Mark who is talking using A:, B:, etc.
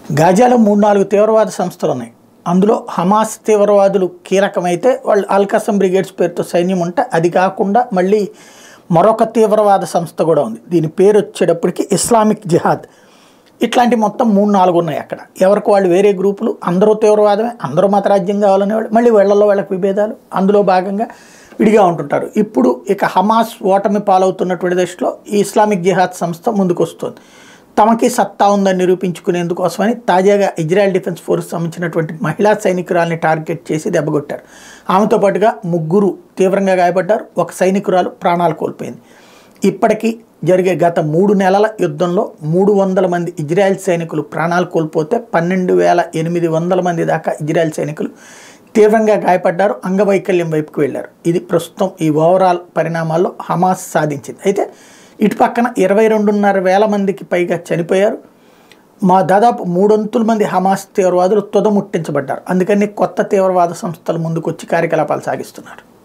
A: గాజాలో మూడు నాలుగు తీవ్రవాద సంస్థలు ఉన్నాయి అందులో హమాస్ తీవ్రవాదులు కీలకమైతే వాళ్ళు అల్కసం బ్రిగేడ్స్ పేరుతో సైన్యం ఉంటే అది కాకుండా మళ్ళీ మరొక తీవ్రవాద సంస్థ కూడా ఉంది దీని పేరు వచ్చేటప్పటికి ఇస్లామిక్ జిహాద్ ఇట్లాంటి మొత్తం మూడు నాలుగు ఉన్నాయి అక్కడ ఎవరికి వాళ్ళు వేరే గ్రూపులు అందరూ తీవ్రవాదమే అందరూ మతరాజ్యం కావాలనేవాళ్ళు మళ్ళీ వీళ్ళల్లో వాళ్ళకి విభేదాలు అందులో భాగంగా విడిగా ఉంటుంటారు ఇప్పుడు ఇక హమాస్ ఓటమి పాలవుతున్నటువంటి దశలో ఈ ఇస్లామిక్ జిహాద్ సంస్థ ముందుకు వస్తుంది తమకి సత్తా ఉందని నిరూపించుకునేందుకోసమని తాజాగా ఇజ్రాయెల్ డిఫెన్స్ ఫోర్స్ సంబంధించినటువంటి మహిళా సైనికురాల్ని టార్గెట్ చేసి దెబ్బకొట్టారు ఆమెతో పాటుగా ముగ్గురు తీవ్రంగా గాయపడ్డారు ఒక సైనికురాలు ప్రాణాలు కోల్పోయింది ఇప్పటికీ జరిగే గత మూడు నెలల యుద్ధంలో మూడు వందల మంది ఇజ్రాయెల్ సైనికులు ప్రాణాలు కోల్పోతే పన్నెండు వేల ఎనిమిది వందల మంది దాకా ఇజ్రాయెల్ సైనికులు తీవ్రంగా గాయపడ్డారు అంగవైకల్యం వైపుకు వెళ్ళారు ఇది ప్రస్తుతం ఈ ఓవరాల్ పరిణామాల్లో హమాస్ సాధించింది అయితే ఇటు పక్కన ఇరవై రెండున్నర వేల మందికి పైగా చనిపోయారు మా దాదాపు మూడొంతుల మంది హమాస్ తీవ్రవాదులు తుదముట్టించబడ్డారు అందుకని కొత్త తీవ్రవాద సంస్థలు ముందుకొచ్చి కార్యకలాపాలు సాగిస్తున్నారు